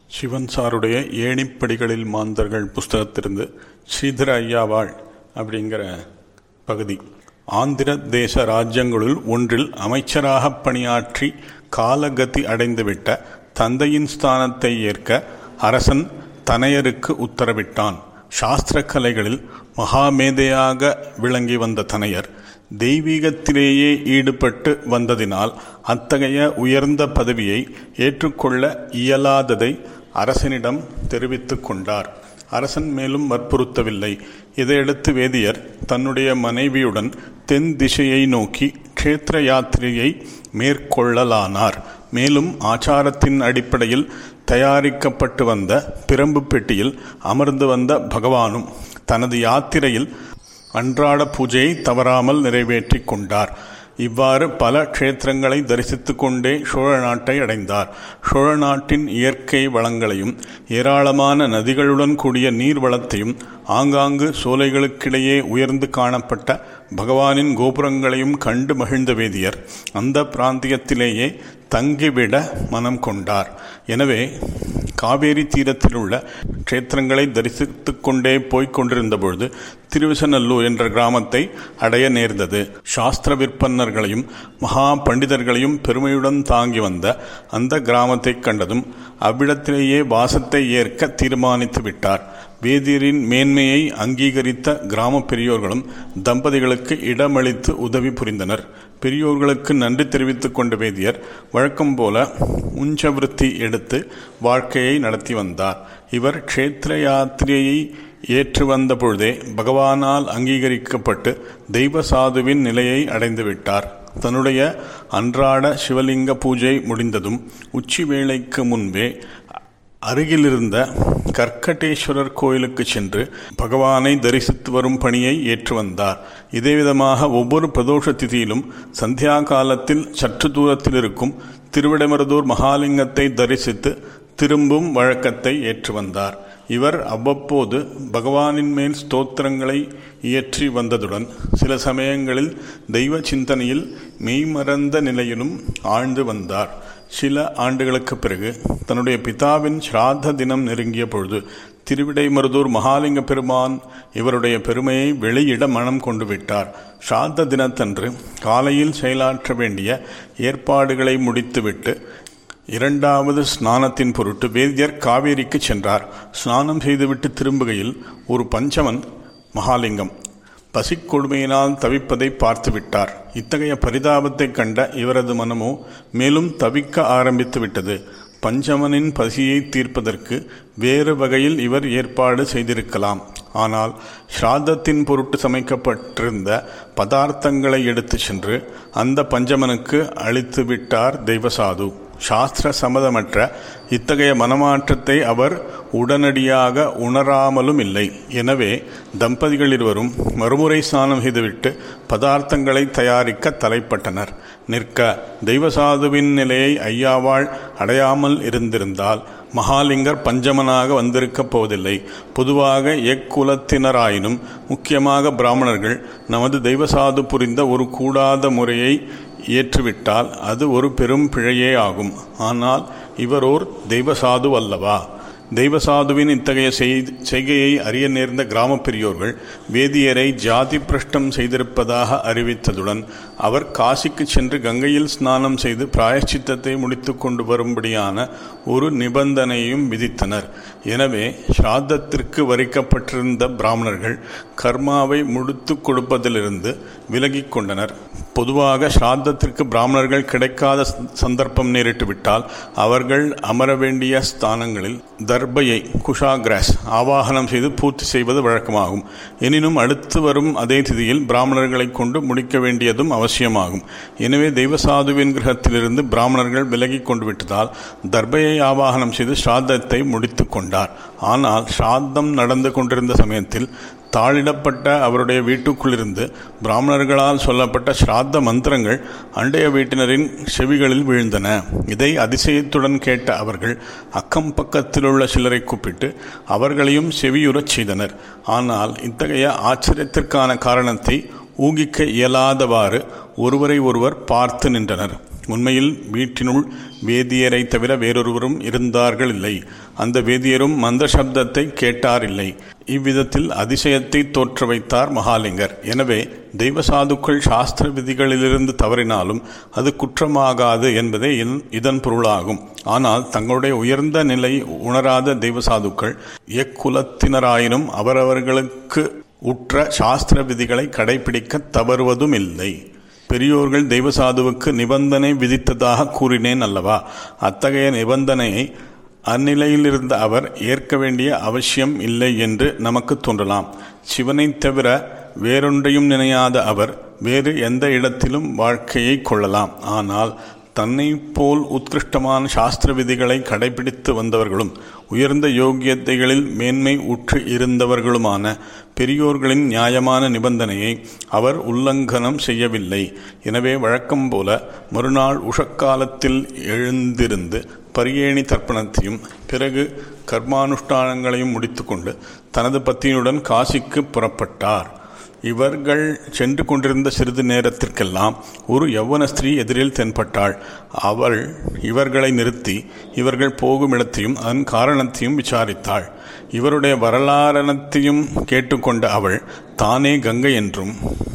சிவன் சாருடைய ஏணிப்படிகளில் மாந்தர்கள் புஸ்தகத்திலிருந்து ஸ்ரீதர ஐயாவாள் அப்படிங்கிற பகுதி ஆந்திர தேச ராஜ்யங்களுள் ஒன்றில் அமைச்சராக பணியாற்றி காலகதி அடைந்துவிட்ட தந்தையின் ஸ்தானத்தை ஏற்க அரசன் தனையருக்கு உத்தரவிட்டான் சாஸ்திர கலைகளில் மகாமேதையாக விளங்கி வந்த தனையர் தெய்வீகத்திலேயே ஈடுபட்டு வந்ததினால் அத்தகைய உயர்ந்த பதவியை ஏற்றுக்கொள்ள இயலாததை அரசனிடம் தெரிவித்துக் கொண்டார் அரசன் மேலும் வற்புறுத்தவில்லை இதையடுத்து வேதியர் தன்னுடைய மனைவியுடன் தென் திசையை நோக்கி க்ஷேத்திர யாத்திரையை மேற்கொள்ளலானார் மேலும் ஆச்சாரத்தின் அடிப்படையில் தயாரிக்கப்பட்டு வந்த பிரம்பு பெட்டியில் அமர்ந்து வந்த பகவானும் தனது யாத்திரையில் அன்றாட பூஜையை தவறாமல் நிறைவேற்றி கொண்டார் இவ்வாறு பல க்ஷேத்திரங்களை தரிசித்து கொண்டே சோழ நாட்டை அடைந்தார் சோழ நாட்டின் இயற்கை வளங்களையும் ஏராளமான நதிகளுடன் கூடிய நீர் வளத்தையும் ஆங்காங்கு சோலைகளுக்கிடையே உயர்ந்து காணப்பட்ட பகவானின் கோபுரங்களையும் கண்டு மகிழ்ந்த வேதியர் அந்த பிராந்தியத்திலேயே தங்கிவிட மனம் கொண்டார் எனவே காவேரி தீரத்தில் உள்ள க்ஷேத்திரங்களை தரிசித்து கொண்டே போய்க் கொண்டிருந்த பொழுது திருவிசநல்லூர் என்ற கிராமத்தை அடைய நேர்ந்தது சாஸ்திர விற்பன்னர்களையும் மகா பண்டிதர்களையும் பெருமையுடன் தாங்கி வந்த அந்த கிராமத்தை கண்டதும் அவ்விடத்திலேயே வாசத்தை ஏற்க தீர்மானித்து விட்டார் வேதியரின் மேன்மையை அங்கீகரித்த கிராம பெரியோர்களும் தம்பதிகளுக்கு இடமளித்து உதவி புரிந்தனர் பெரியோர்களுக்கு நன்றி தெரிவித்துக் கொண்ட வேதியர் வழக்கம் போல உஞ்சவிருத்தி எடுத்து வாழ்க்கையை நடத்தி வந்தார் இவர் க்ஷேத்திர யாத்திரையை ஏற்று வந்த பொழுதே பகவானால் அங்கீகரிக்கப்பட்டு தெய்வ சாதுவின் நிலையை அடைந்து விட்டார் தன்னுடைய அன்றாட சிவலிங்க பூஜை முடிந்ததும் உச்சி வேளைக்கு முன்பே அருகிலிருந்த கர்க்கடேஸ்வரர் கோயிலுக்கு சென்று பகவானை தரிசித்து வரும் பணியை ஏற்று வந்தார் இதே விதமாக ஒவ்வொரு பிரதோஷ திதியிலும் சந்தியா காலத்தில் சற்று தூரத்தில் இருக்கும் திருவிடமருதூர் மகாலிங்கத்தை தரிசித்து திரும்பும் வழக்கத்தை ஏற்று வந்தார் இவர் அவ்வப்போது பகவானின் மேல் ஸ்தோத்திரங்களை இயற்றி வந்ததுடன் சில சமயங்களில் தெய்வ சிந்தனையில் மெய்மறந்த நிலையிலும் ஆழ்ந்து வந்தார் சில ஆண்டுகளுக்கு பிறகு தன்னுடைய பிதாவின் ஸ்ராத்த தினம் நெருங்கிய பொழுது திருவிடைமருதூர் மகாலிங்க பெருமான் இவருடைய பெருமையை வெளியிட மனம் கொண்டு விட்டார் ஸ்ராத்த தினத்தன்று காலையில் செயலாற்ற வேண்டிய ஏற்பாடுகளை முடித்துவிட்டு இரண்டாவது ஸ்நானத்தின் பொருட்டு வேதியர் காவேரிக்கு சென்றார் ஸ்நானம் செய்துவிட்டு திரும்புகையில் ஒரு பஞ்சமன் மகாலிங்கம் பசிக்கொடுமையினால் தவிப்பதை பார்த்து விட்டார் இத்தகைய பரிதாபத்தை கண்ட இவரது மனமோ மேலும் தவிக்க ஆரம்பித்து விட்டது பஞ்சமனின் பசியை தீர்ப்பதற்கு வேறு வகையில் இவர் ஏற்பாடு செய்திருக்கலாம் ஆனால் ஸ்ராத்தத்தின் பொருட்டு சமைக்கப்பட்டிருந்த பதார்த்தங்களை எடுத்து சென்று அந்த பஞ்சமனுக்கு அளித்து விட்டார் தெய்வசாது சாஸ்திர சம்மதமற்ற இத்தகைய மனமாற்றத்தை அவர் உடனடியாக உணராமலும் இல்லை எனவே தம்பதிகள் இருவரும் மறுமுறை ஸ்நானம் செய்துவிட்டு பதார்த்தங்களை தயாரிக்க தலைப்பட்டனர் நிற்க தெய்வசாதுவின் நிலையை ஐயாவாள் அடையாமல் இருந்திருந்தால் மகாலிங்கர் பஞ்சமனாக வந்திருக்கப் போவதில்லை பொதுவாக எக்குலத்தினராயினும் முக்கியமாக பிராமணர்கள் நமது தெய்வசாது புரிந்த ஒரு கூடாத முறையை ஏற்றுவிட்டால் அது ஒரு பெரும் பிழையே ஆகும் ஆனால் இவர் ஓர் தெய்வசாது அல்லவா தெய்வசாதுவின் இத்தகைய செய்கையை அறிய நேர்ந்த கிராம பெரியோர்கள் வேதியரை ஜாதி பிரஷ்டம் செய்திருப்பதாக அறிவித்ததுடன் அவர் காசிக்கு சென்று கங்கையில் ஸ்நானம் செய்து பிராயச்சித்தத்தை முடித்து கொண்டு வரும்படியான ஒரு நிபந்தனையும் விதித்தனர் எனவே ஸ்ராத்தத்திற்கு வரிக்கப்பட்டிருந்த பிராமணர்கள் கர்மாவை முடித்து கொடுப்பதிலிருந்து விலகிக் கொண்டனர் பொதுவாக ஸ்ராத்தத்திற்கு பிராமணர்கள் கிடைக்காத சந்தர்ப்பம் நேரிட்டு விட்டால் அவர்கள் அமர வேண்டிய ஸ்தானங்களில் தர்பையை குஷாகிராஸ் ஆவாகனம் செய்து பூர்த்தி செய்வது வழக்கமாகும் எனினும் அடுத்து வரும் அதே திதியில் பிராமணர்களை கொண்டு முடிக்க வேண்டியதும் அவசியமாகும் எனவே தெய்வசாதுவின் கிரகத்திலிருந்து பிராமணர்கள் விலகி கொண்டு விட்டதால் தர்பையை ஆவாகனம் செய்து ஸ்ராத்தத்தை முடித்து கொண்டார் ஆனால் ஸ்ராத்தம் நடந்து கொண்டிருந்த சமயத்தில் தாளிடப்பட்ட அவருடைய வீட்டுக்குள்ளிருந்து பிராமணர்களால் சொல்லப்பட்ட ஸ்ராத்த மந்திரங்கள் அண்டைய வீட்டினரின் செவிகளில் விழுந்தன இதை அதிசயத்துடன் கேட்ட அவர்கள் அக்கம் பக்கத்திலுள்ள சிலரை கூப்பிட்டு அவர்களையும் செவியுறச் செய்தனர் ஆனால் இத்தகைய ஆச்சரியத்திற்கான காரணத்தை ஊகிக்க இயலாதவாறு ஒருவரை ஒருவர் பார்த்து நின்றனர் உண்மையில் வீட்டினுள் வேதியரை தவிர வேறொருவரும் இருந்தார்கள் இல்லை அந்த வேதியரும் மந்த சப்தத்தை கேட்டாரில்லை இவ்விதத்தில் அதிசயத்தை தோற்ற வைத்தார் மகாலிங்கர் எனவே தெய்வ சாதுக்கள் சாஸ்திர விதிகளிலிருந்து தவறினாலும் அது குற்றமாகாது என்பதே இதன் பொருளாகும் ஆனால் தங்களுடைய உயர்ந்த நிலை உணராத தெய்வ சாதுக்கள் எக்குலத்தினராயினும் அவரவர்களுக்கு உற்ற சாஸ்திர விதிகளை கடைபிடிக்க தவறுவதும் இல்லை பெரியோர்கள் தெய்வசாதுவுக்கு நிபந்தனை விதித்ததாக கூறினேன் அல்லவா அத்தகைய நிபந்தனையை அந்நிலையில் இருந்த அவர் ஏற்க வேண்டிய அவசியம் இல்லை என்று நமக்கு தோன்றலாம் சிவனைத் தவிர வேறொன்றையும் நினையாத அவர் வேறு எந்த இடத்திலும் வாழ்க்கையை கொள்ளலாம் ஆனால் தன்னை போல் உத்கிருஷ்டமான சாஸ்திர விதிகளை கடைபிடித்து வந்தவர்களும் உயர்ந்த யோக்கியத்தைகளில் மேன்மை உற்று இருந்தவர்களுமான பெரியோர்களின் நியாயமான நிபந்தனையை அவர் உல்லங்கனம் செய்யவில்லை எனவே வழக்கம் போல மறுநாள் உஷக்காலத்தில் எழுந்திருந்து பரியேணி தர்ப்பணத்தையும் பிறகு கர்மானுஷ்டானங்களையும் முடித்துக்கொண்டு தனது பத்தியுடன் காசிக்கு புறப்பட்டார் இவர்கள் சென்று கொண்டிருந்த சிறிது நேரத்திற்கெல்லாம் ஒரு யௌவன ஸ்திரீ எதிரில் தென்பட்டாள் அவள் இவர்களை நிறுத்தி இவர்கள் போகும் இடத்தையும் அதன் காரணத்தையும் விசாரித்தாள் இவருடைய வரலாரணத்தையும் கேட்டுக்கொண்ட அவள் தானே கங்கை என்றும்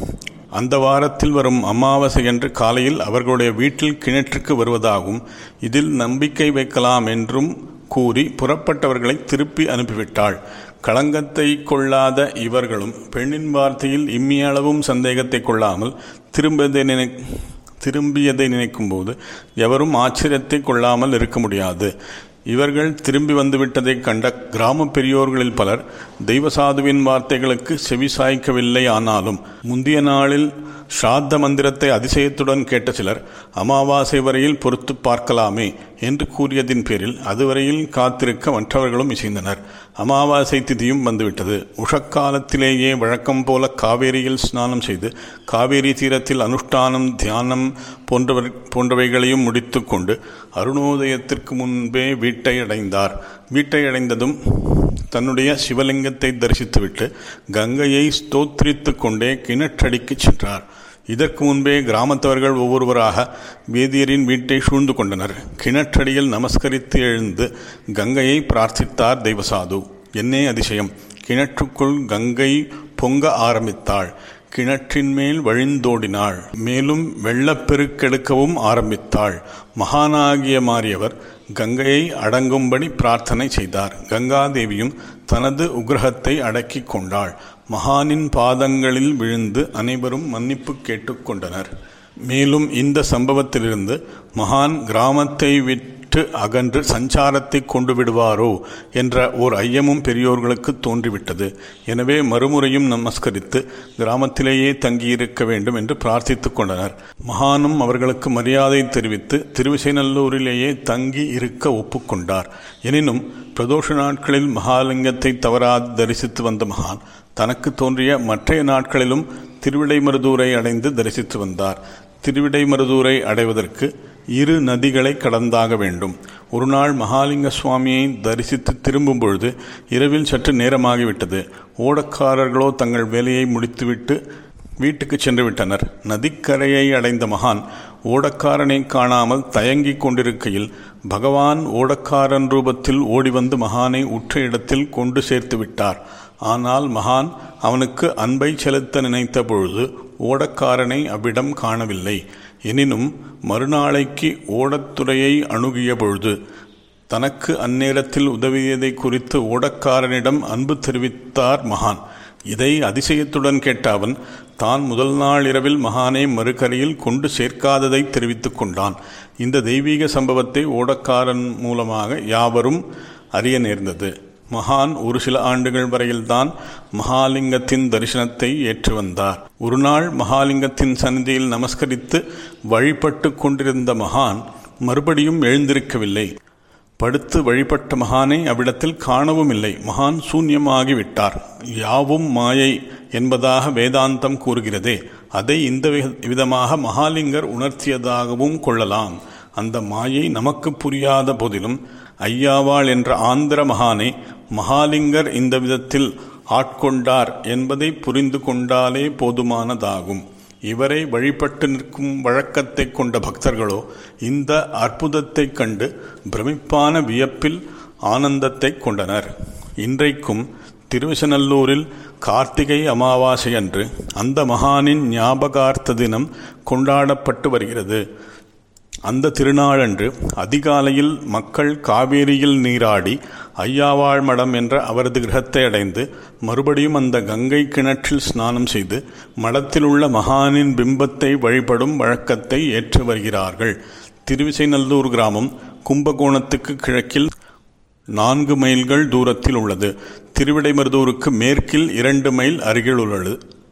அந்த வாரத்தில் வரும் அமாவாசை என்று காலையில் அவர்களுடைய வீட்டில் கிணற்றுக்கு வருவதாகவும் இதில் நம்பிக்கை வைக்கலாம் என்றும் கூறி புறப்பட்டவர்களை திருப்பி அனுப்பிவிட்டாள் களங்கத்தை கொள்ளாத இவர்களும் பெண்ணின் வார்த்தையில் இம்மியளவும் சந்தேகத்தை கொள்ளாமல் திரும்பதை நினை திரும்பியதை நினைக்கும்போது எவரும் ஆச்சரியத்தை கொள்ளாமல் இருக்க முடியாது இவர்கள் திரும்பி வந்துவிட்டதைக் கண்ட கிராம பெரியோர்களில் பலர் தெய்வசாதுவின் வார்த்தைகளுக்கு செவி சாய்க்கவில்லை ஆனாலும் முந்திய நாளில் ஸ்ராத்த மந்திரத்தை அதிசயத்துடன் கேட்ட சிலர் அமாவாசை வரையில் பொறுத்து பார்க்கலாமே என்று கூறியதின் பேரில் அதுவரையில் காத்திருக்க மற்றவர்களும் இசைந்தனர் அமாவாசை திதியும் வந்துவிட்டது உஷக்காலத்திலேயே வழக்கம் போல காவேரியில் ஸ்நானம் செய்து காவேரி தீரத்தில் அனுஷ்டானம் தியானம் போன்றவர் போன்றவைகளையும் முடித்து கொண்டு அருணோதயத்திற்கு முன்பே வீட்டை அடைந்தார் வீட்டை அடைந்ததும் தன்னுடைய சிவலிங்கத்தை தரிசித்துவிட்டு கங்கையை ஸ்தோத்திரித்து கொண்டே கிணற்றடிக்கு சென்றார் இதற்கு முன்பே கிராமத்தவர்கள் ஒவ்வொருவராக வேதியரின் வீட்டை சூழ்ந்து கொண்டனர் கிணற்றடியில் நமஸ்கரித்து எழுந்து கங்கையை பிரார்த்தித்தார் தெய்வசாது என்னே அதிசயம் கிணற்றுக்குள் கங்கை பொங்க ஆரம்பித்தாள் கிணற்றின் மேல் வழிந்தோடினாள் மேலும் வெள்ளப்பெருக்கெடுக்கவும் ஆரம்பித்தாள் மகானாகிய மாறியவர் கங்கையை அடங்கும்படி பிரார்த்தனை செய்தார் கங்காதேவியும் தனது உக்ரகத்தை அடக்கி கொண்டாள் மகானின் பாதங்களில் விழுந்து அனைவரும் மன்னிப்பு கேட்டுக்கொண்டனர் மேலும் இந்த சம்பவத்திலிருந்து மகான் கிராமத்தை விட்டு அகன்று சஞ்சாரத்தை கொண்டு விடுவாரோ என்ற ஓர் ஐயமும் பெரியோர்களுக்கு தோன்றிவிட்டது எனவே மறுமுறையும் நமஸ்கரித்து கிராமத்திலேயே தங்கியிருக்க வேண்டும் என்று பிரார்த்தித்துக் கொண்டனர் மகானும் அவர்களுக்கு மரியாதை தெரிவித்து திருவிசைநல்லூரிலேயே தங்கி இருக்க ஒப்புக்கொண்டார் எனினும் பிரதோஷ நாட்களில் மகாலிங்கத்தை தவறாது தரிசித்து வந்த மகான் தனக்கு தோன்றிய மற்றைய நாட்களிலும் திருவிடைமருதூரை அடைந்து தரிசித்து வந்தார் திருவிடைமருதூரை அடைவதற்கு இரு நதிகளை கடந்தாக வேண்டும் ஒரு நாள் மகாலிங்க சுவாமியை தரிசித்து திரும்பும் பொழுது இரவில் சற்று நேரமாகிவிட்டது ஓடக்காரர்களோ தங்கள் வேலையை முடித்துவிட்டு வீட்டுக்கு சென்று விட்டனர் நதிக்கரையை அடைந்த மகான் ஓடக்காரனை காணாமல் தயங்கிக் கொண்டிருக்கையில் பகவான் ஓடக்காரன் ரூபத்தில் ஓடி வந்து மகானை உற்ற இடத்தில் கொண்டு சேர்த்து விட்டார் ஆனால் மகான் அவனுக்கு அன்பை செலுத்த நினைத்த பொழுது ஓடக்காரனை அவ்விடம் காணவில்லை எனினும் மறுநாளைக்கு ஓடத்துறையை அணுகிய பொழுது தனக்கு அந்நேரத்தில் உதவியதை குறித்து ஓடக்காரனிடம் அன்பு தெரிவித்தார் மகான் இதை அதிசயத்துடன் கேட்ட அவன் தான் முதல் நாள் இரவில் மகானை மறுகரையில் கொண்டு சேர்க்காததை தெரிவித்துக் கொண்டான் இந்த தெய்வீக சம்பவத்தை ஓடக்காரன் மூலமாக யாவரும் அறிய நேர்ந்தது மகான் ஒரு சில ஆண்டுகள் வரையில்தான் மகாலிங்கத்தின் தரிசனத்தை ஏற்று வந்தார் ஒரு நாள் மகாலிங்கத்தின் சந்நிதியில் நமஸ்கரித்து வழிபட்டு கொண்டிருந்த மகான் மறுபடியும் எழுந்திருக்கவில்லை படுத்து வழிபட்ட மகானை அவ்விடத்தில் காணவும் இல்லை மகான் சூன்யமாகிவிட்டார் யாவும் மாயை என்பதாக வேதாந்தம் கூறுகிறதே அதை இந்த விதமாக மகாலிங்கர் உணர்த்தியதாகவும் கொள்ளலாம் அந்த மாயை நமக்கு புரியாத போதிலும் ஐயாவாள் என்ற ஆந்திர மகானை மகாலிங்கர் இந்த விதத்தில் ஆட்கொண்டார் என்பதை புரிந்து கொண்டாலே போதுமானதாகும் இவரை வழிபட்டு நிற்கும் வழக்கத்தை கொண்ட பக்தர்களோ இந்த அற்புதத்தைக் கண்டு பிரமிப்பான வியப்பில் ஆனந்தத்தை கொண்டனர் இன்றைக்கும் திருவிசநல்லூரில் கார்த்திகை அமாவாசை அன்று அந்த மகானின் ஞாபகார்த்த தினம் கொண்டாடப்பட்டு வருகிறது அந்த திருநாளன்று அதிகாலையில் மக்கள் காவேரியில் நீராடி ஐயாவாழ் மடம் என்ற அவரது கிரகத்தை அடைந்து மறுபடியும் அந்த கங்கை கிணற்றில் ஸ்நானம் செய்து மடத்தில் உள்ள மகானின் பிம்பத்தை வழிபடும் வழக்கத்தை ஏற்று வருகிறார்கள் திருவிசைநல்லூர் கிராமம் கும்பகோணத்துக்கு கிழக்கில் நான்கு மைல்கள் தூரத்தில் உள்ளது திருவிடைமருதூருக்கு மேற்கில் இரண்டு மைல் அருகில் உள்ளது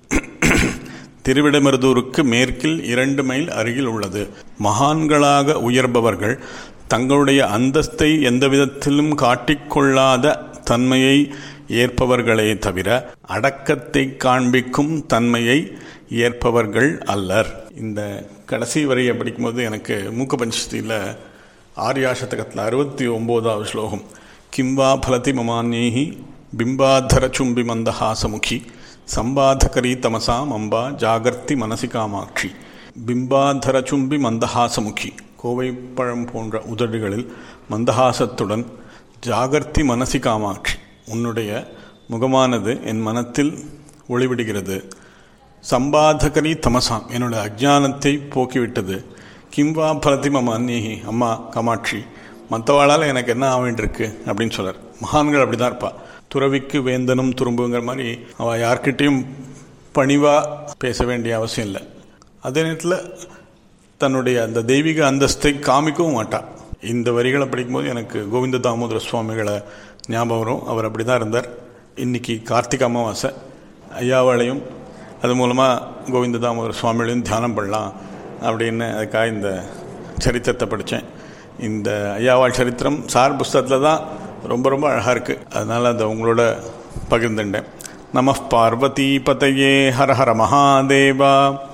திருவிடைமருதூருக்கு மேற்கில் இரண்டு மைல் அருகில் உள்ளது மகான்களாக உயர்பவர்கள் தங்களுடைய அந்தஸ்தை எந்த விதத்திலும் காட்டிக்கொள்ளாத தன்மையை ஏற்பவர்களே தவிர அடக்கத்தை காண்பிக்கும் தன்மையை ஏற்பவர்கள் அல்லர் இந்த கடைசி வரியை படிக்கும்போது எனக்கு மூக்க பஞ்சத்தில் ஆர்யாசதகத்தில் அறுபத்தி ஒம்போதாவது ஸ்லோகம் கிம்வா பலதி மமான்யேஹி பிம்பாதர சும்பி மந்தஹாசமுகி சம்பாதகரி தமசாம் அம்பா ஜாகர்த்தி மனசி காமாட்சி பிம்பாதர சும்பி மந்தஹாசமுகி கோவைப்பழம் போன்ற உதடுகளில் மந்தஹாசத்துடன் ஜாகர்த்தி மனசி காமாட்சி உன்னுடைய முகமானது என் மனத்தில் ஒளிவிடுகிறது சம்பாதகரி தமசாம் என்னுடைய அஜானத்தை போக்கிவிட்டது கிம்வா பலதி மம அந்நேகி அம்மா காமாட்சி மற்றவாளால் எனக்கு என்ன ஆகின்றிருக்கு அப்படின்னு சொல்கிறார் மகான்கள் அப்படி தான் இருப்பா துறவிக்கு வேந்தனும் துரும்புங்கிற மாதிரி அவள் யார்கிட்டையும் பணிவாக பேச வேண்டிய அவசியம் இல்லை அதே நேரத்தில் தன்னுடைய அந்த தெய்வீக அந்தஸ்தை காமிக்கவும் மாட்டாள் இந்த வரிகளை படிக்கும்போது எனக்கு கோவிந்த தாமோதர சுவாமிகளை ஞாபகம் வரும் அவர் அப்படி தான் இருந்தார் இன்றைக்கி கார்த்திகை அமாவாசை ஐயாவாளையும் அது மூலமாக கோவிந்த தாமோதர சுவாமிகளையும் தியானம் பண்ணலாம் அப்படின்னு அதுக்காக இந்த சரித்திரத்தை படித்தேன் இந்த ஐயாவாள் சரித்திரம் சார் புஸ்தகத்தில் தான் ரொம்ப ரொம்ப அழகாக இருக்குது அதனால் அதை உங்களோட பகிர்ந்துட்டேன் நம பார்வதி பதையே ஹர ஹர மகாதேவா